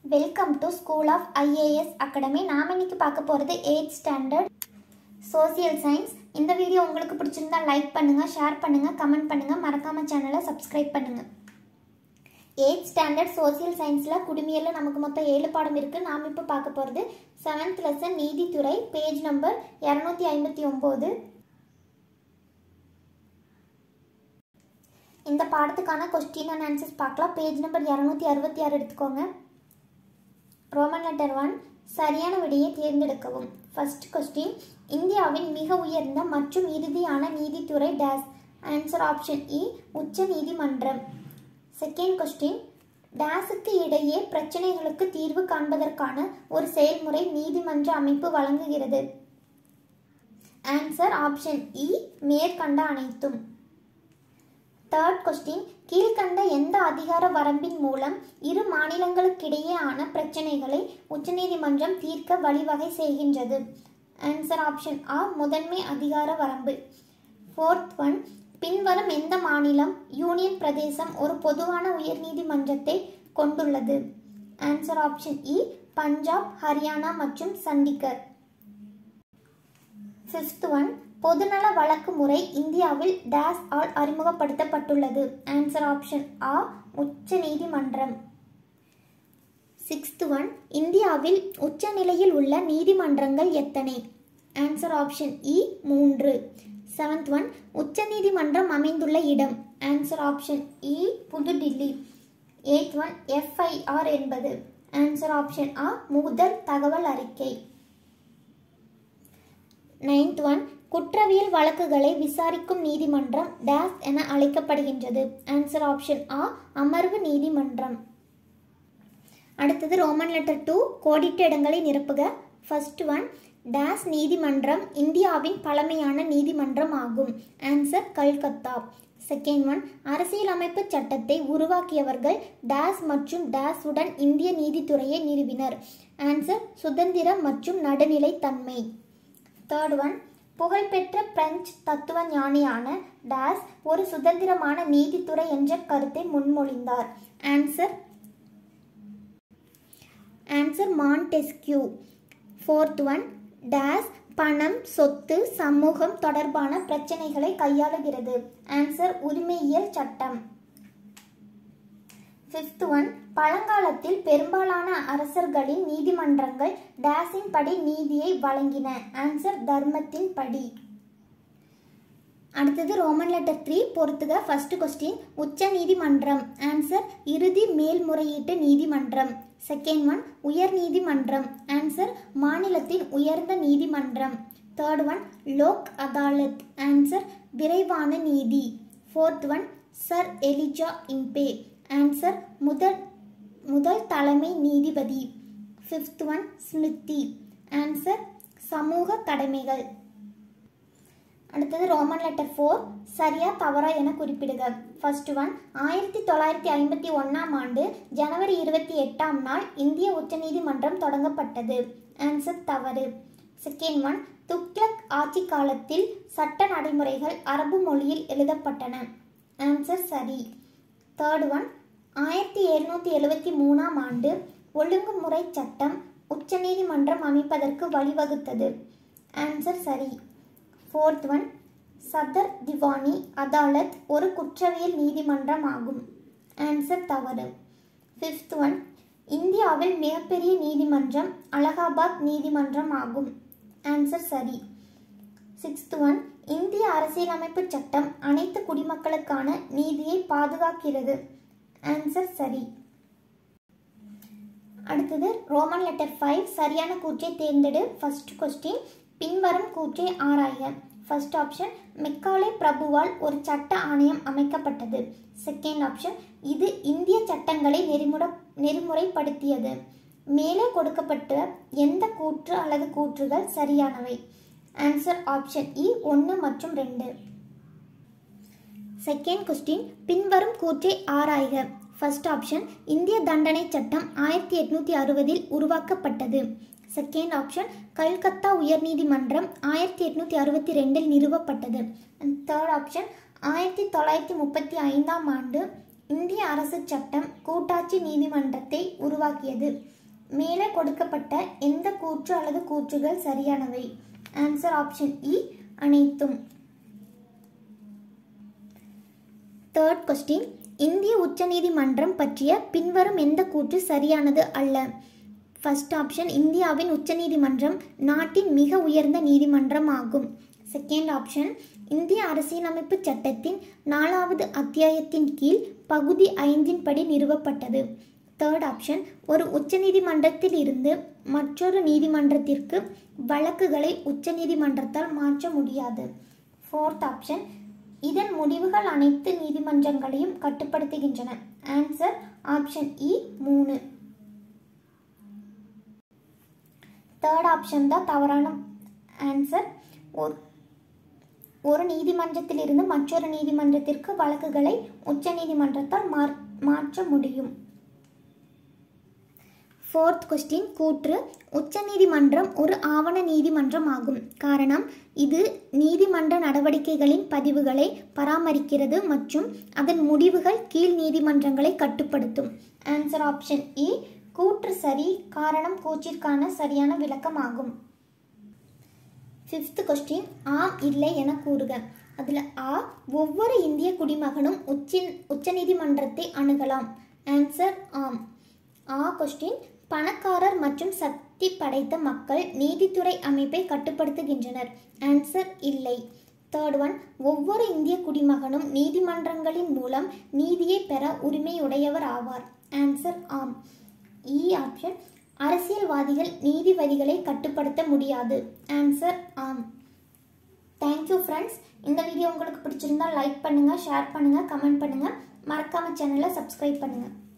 welcome to School of IAS academy நாம் இன்னைக்கு பார்க்க போகிறது எயிட் ஸ்டாண்டர்ட் சோசியல் சயின்ஸ் இந்த வீடியோ உங்களுக்கு பிடிச்சிருந்தா லைக் பண்ணுங்கள் ஷேர் பண்ணுங்கள் கமெண்ட் பண்ணுங்கள் மறக்காம சேனலை சப்ஸ்கிரைப் பண்ணுங்கள் எயிட் ஸ்டாண்டர்ட் சோசியல் சயின்ஸில் குடிமையில் நமக்கு மொத்தம் ஏழு பாடம் இருக்குது நாம் இப்போ பார்க்க போகிறது செவன்த் லெசன் நீதித்துறை பேஜ் நம்பர் இரநூத்தி ஐம்பத்தி ஒம்பது இந்த பாடத்துக்கான கொஸ்டின் அண்ட் ஆன்சர்ஸ் பார்க்கலாம் பேஜ் நம்பர் இரநூத்தி அறுபத்தி ஆறு எடுத்துக்கோங்க ரோமன் லெட்டர் ஒன் சரியான விடையை தேர்ந்தெடுக்கவும் ஃபர்ஸ்ட் கொஸ்டின் இந்தியாவின் மிக உயர்ந்த மற்றும் இறுதியான நீதித்துறை டேஸ் ஆன்சர் ஆப்ஷன் இ உச்ச நீதிமன்றம் செகண்ட் கொஸ்டின் டேஸுக்கு இடையே பிரச்சனைகளுக்கு தீர்வு காண்பதற்கான ஒரு செயல்முறை நீதிமன்ற அமைப்பு வழங்குகிறது ஆன்சர் ஆப்ஷன் இ மேற்கண்ட அனைத்தும் தேர்ட் கொஸ்டின் கீழ்கண்ட எந்த அதிகார வரம்பின் மூலம் இரு மாநிலங்களுக்கிடையேயான பிரச்சனைகளை உச்சநீதிமன்றம் தீர்க்க வழிவகை செய்கின்றது ஆன்சர் ஆப்ஷன் ஆ முதன்மை அதிகார வரம்பு ஃபோர்த் ஒன் பின்வரும் எந்த மாநிலம் யூனியன் பிரதேசம் ஒரு பொதுவான உயர்நீதிமன்றத்தை கொண்டுள்ளது ஆன்சர் ஆப்ஷன் இ பஞ்சாப் ஹரியானா மற்றும் சண்டிகர் ஃபிஃப்த் ஒன் பொதுநல வழக்கு முறை இந்தியாவில் டேஸ் ஆல் அறிமுகப்படுத்தப்பட்டுள்ளது ஆன்சர் ஆப்ஷன் ஆ உச்ச நீதிமன்றம் சிக்ஸ்த் ஒன் இந்தியாவில் உச்ச நிலையில் உள்ள நீதிமன்றங்கள் எத்தனை ஆன்சர் ஆப்ஷன் இ மூன்று செவன்த் ஒன் உச்ச நீதிமன்றம் அமைந்துள்ள இடம் ஆன்சர் ஆப்ஷன் இ புதுடில்லி எயித் ஒன் எஃப்ஐஆர் என்பது ஆன்சர் ஆப்ஷன் ஆ முதல் தகவல் அறிக்கை நைன்த் ஒன் குற்றவியல் வழக்குகளை விசாரிக்கும் நீதிமன்றம் டேஸ் என அழைக்கப்படுகின்றது ஆன்சர் ஆப்ஷன் ஆ அமர்வு நீதிமன்றம் அடுத்தது ரோமன் லெட்டர் டூ கோடிட்ட இடங்களை நிரப்புக ஃபர்ஸ்ட் ஒன் டேஸ் நீதிமன்றம் இந்தியாவின் பழமையான நீதிமன்றம் ஆகும் ஆன்சர் கல்கத்தா செகண்ட் ஒன் அரசியலமைப்பு சட்டத்தை உருவாக்கியவர்கள் டேஸ் மற்றும் டேஸ் உடன் இந்திய நீதித்துறையை நிறுவினர் ஆன்சர் சுதந்திரம் மற்றும் நடுநிலைத்தன்மை தேர்ட் ஒன் புகழ்பெற்ற பிரெஞ்சு தத்துவ ஞானியான டேஸ் ஒரு சுதந்திரமான நீதித்துறை என்ற கருத்தை முன்மொழிந்தார் answer answer Montesquieu fourth one dash பணம் சொத்து சமூகம் தொடர்பான பிரச்சனைகளை கையாளுகிறது ஆன்சர் உரிமையியல் சட்டம் ஃபிஃப்த் ஒன் பழங்காலத்தில் பெரும்பாலான அரசர்களின் நீதிமன்றங்கள் டேஸின் படி நீதியை வழங்கின ஆன்சர் தர்மத்தின் படி அடுத்தது ரோமன் லெட்டர் த்ரீ பொறுத்துக ஃபர்ஸ்ட் கொஸ்டின் உச்ச நீதிமன்றம் ஆன்சர் இறுதி மேல்முறையீட்டு நீதிமன்றம் செகண்ட் ஒன் உயர் நீதிமன்றம் ஆன்சர் மாநிலத்தின் உயர்ந்த நீதிமன்றம் third one Lok Adalat answer விரைவான நீதி fourth one Sir Elijah Impey answer முதல் முதல் தலைமை நீதிபதி ஃபிஃப்த் ஒன் ஸ்மிருதி ஆன்சர் சமூக கடமைகள் அடுத்தது ரோமன் லெட்டர் ஃபோர் சரியா தவறா என குறிப்பிடுக ஃபர்ஸ்ட் ஒன் ஆயிரத்தி தொள்ளாயிரத்தி ஐம்பத்தி ஒன்றாம் ஆண்டு ஜனவரி இருபத்தி எட்டாம் நாள் இந்திய உச்சநீதிமன்றம் தொடங்கப்பட்டது ஆன்சர் தவறு செகண்ட் ஒன் துக்ளக் ஆட்சி காலத்தில் சட்ட நடைமுறைகள் அரபு மொழியில் எழுதப்பட்டன ஆன்சர் சரி தேர்ட் ஒன் ஆயிரத்தி எழுநூற்றி எழுபத்தி மூணாம் ஆண்டு ஒழுங்குமுறை சட்டம் உச்சநீதிமன்றம் அமைப்பதற்கு வழிவகுத்தது ஆன்சர் சரி ஃபோர்த் ஒன் சதர் திவானி அதாலத் ஒரு குற்றவியல் நீதிமன்றம் ஆகும் ஆன்சர் தவறு ஃபிஃப்த் ஒன் இந்தியாவில் மிகப்பெரிய நீதிமன்றம் அலகாபாத் நீதிமன்றம் ஆகும் ஆன்சர் சரி சிக்ஸ்த் ஒன் இந்திய அரசியலமைப்பு சட்டம் அனைத்து குடிமக்களுக்கான நீதியை பாதுகாக்கிறது ஆன்சர் சரி அடுத்தது ரோமன் லெட்டர் ஃபைவ் சரியான கூற்றை தேர்ந்தெடு ஃபர்ஸ்ட் கொஸ்டின் பின்வரும் கூற்றை ஆராய ஃபர்ஸ்ட் ஆப்ஷன் மெக்காலே பிரபுவால் ஒரு சட்ட ஆணையம் அமைக்கப்பட்டது செகண்ட் ஆப்ஷன் இது இந்திய சட்டங்களை நெறிமுறை நெறிமுறைப்படுத்தியது மேலே கொடுக்கப்பட்ட எந்த கூற்று அல்லது கூற்றுகள் சரியானவை ஆன்சர் ஆப்ஷன் இ ஒன்று மற்றும் ரெண்டு செகண்ட் கொஸ்டின் பின்வரும் கூற்றை ஆராய்க ஃபர்ஸ்ட் ஆப்ஷன் இந்திய தண்டனை சட்டம் ஆயிரத்தி எட்நூத்தி அறுபதில் உருவாக்கப்பட்டது செகண்ட் ஆப்ஷன் கல்கத்தா உயர்நீதிமன்றம் ஆயிரத்தி எட்நூத்தி அறுபத்தி ரெண்டில் நிறுவப்பட்டது அண்ட் தேர்ட் ஆப்ஷன் ஆயிரத்தி தொள்ளாயிரத்தி முப்பத்தி ஐந்தாம் ஆண்டு இந்திய அரசு சட்டம் கூட்டாட்சி நீதிமன்றத்தை உருவாக்கியது மேலே கொடுக்கப்பட்ட எந்த கூற்று அல்லது கூற்றுகள் சரியானவை ஆன்சர் ஆப்ஷன் இ அனைத்தும் தேர்ட் கொஸ்டின் இந்திய உச்சநீதிமன்றம் பற்றிய பின்வரும் எந்த கூற்று சரியானது அல்ல ஃபர்ஸ்ட் ஆப்ஷன் இந்தியாவின் உச்சநீதிமன்றம் நாட்டின் மிக உயர்ந்த நீதிமன்றம் ஆகும் செகண்ட் ஆப்ஷன் இந்திய அரசியலமைப்பு சட்டத்தின் நாலாவது அத்தியாயத்தின் கீழ் பகுதி ஐந்தின் படி நிறுவப்பட்டது தேர்ட் ஆப்ஷன் ஒரு உச்சநீதிமன்றத்தில் இருந்து மற்றொரு நீதிமன்றத்திற்கு வழக்குகளை உச்சநீதிமன்றத்தால் மாற்ற முடியாது ஃபோர்த் ஆப்ஷன் இதன் முடிவுகள் அனைத்து நீதிமன்றங்களையும் கட்டுப்படுத்துகின்றன ஆன்சர் ஆப்ஷன் இ மூணு தேர்ட் ஆப்ஷன் தான் தவறான ஆன்சர் ஒரு ஒரு நீதிமன்றத்திலிருந்து மற்றொரு நீதிமன்றத்திற்கு வழக்குகளை உச்ச நீதிமன்றத்தால் மாற்ற முடியும் ஃபோர்த் கொஸ்டின் கூற்று உச்சநீதிமன்றம் ஒரு ஆவண நீதிமன்றம் ஆகும் காரணம் இது நீதிமன்ற நடவடிக்கைகளின் பதிவுகளை பராமரிக்கிறது மற்றும் அதன் முடிவுகள் கீழ் நீதிமன்றங்களை கட்டுப்படுத்தும் ஆன்சர் ஆப்ஷன் இ கூற்று சரி காரணம் கூற்றிற்கான சரியான விளக்கமாகும் ஃபிஃப்த் கொஸ்டின் ஆம் இல்லை என கூறுக அதில் ஆ ஒவ்வொரு இந்திய குடிமகனும் உச்சி உச்சநீதிமன்றத்தை அணுகலாம் ஆன்சர் ஆம் ஆ கொஸ்டின் பணக்காரர் மற்றும் சக்தி படைத்த மக்கள் நீதித்துறை அமைப்பை கட்டுப்படுத்துகின்றனர் ஆன்சர் இல்லை தேர்ட் ஒன் ஒவ்வொரு இந்திய குடிமகனும் நீதிமன்றங்களின் மூலம் நீதியை பெற உரிமையுடையவர் ஆவார் ஆன்சர் ஆம் இ ஆப்ஷன் அரசியல்வாதிகள் நீதிபதிகளை கட்டுப்படுத்த முடியாது ஆன்சர் ஆம் தேங்க்யூ ஃப்ரெண்ட்ஸ் இந்த வீடியோ உங்களுக்கு பிடிச்சிருந்தா லைக் பண்ணுங்கள் ஷேர் பண்ணுங்கள் கமெண்ட் பண்ணுங்கள் மறக்காம சேனலை சப்ஸ்கிரைப் பண்ணுங்கள்